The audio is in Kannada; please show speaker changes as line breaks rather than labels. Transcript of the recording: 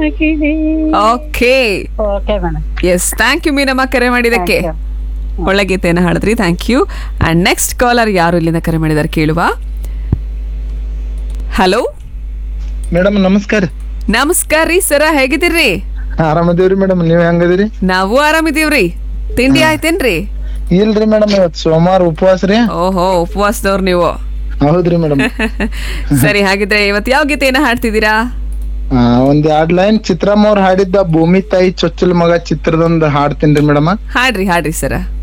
ಸಾಕಿದೆ
okay
okay madam
yes thank you Meenamma ಕರೆ ಮಾಡಿದಕ್ಕೆ ಒಳ್ಳೆ ಗೀತೆಯನ್ನು ಹಾಡಿದ್ರಿ thank you and next caller ಯಾರು ಇಲ್ಲಿಂದ ಕರೆ ಮಾಡಿದಾರೆ ಕೇಳುವ ಹಲೋ
ಮೇಡಮ್ ನಮಸ್ಕಾರ
ನಮಸ್ಕಾರ ರೀ ಸರ ಹೇಗಿದ್ದೀರಿ
ಆರಾಮದೇವ್ರಿ ಮೇಡಮ್ ನೀವ್ ಹೆಂಗದಿರಿ
ನಾವು ಆರಾಮಿದೀವ್ರಿ ತಿಂಡಿ ಆಯ್ತೇನ್ರಿ
ಇಲ್ರಿ ಮೇಡಮ್ ಇವತ್ ಸೋಮವಾರ ಉಪವಾಸ ರೀ
ಓಹೋ ಉಪವಾಸದವ್ರು ನೀವು
ಹೌದ್ರಿ ಮೇಡಮ್
ಸರಿ ಹಾಗಿದ್ರೆ ಇವತ್ತು ಯಾವ ಗೀತೆಯನ್ನ ಹಾಡ್ತಿದ್ದೀರಾ
ಒಂದ್ ಎರಡ್ ಲೈನ್ ಚಿತ್ರಮ್ಮ ಅವ್ರ ಹಾಡಿದ್ದ ಭೂಮಿ ತಾಯಿ ಚೊಚ್ಚಲ ಮಗ ಚಿತ್ರದೊಂದ್ ಹಾಡ್ತೀನ್ರಿ ಮೇಡಮ್
ಹಾಡ್ರಿ ಹಾಡ್ರಿ ಸರ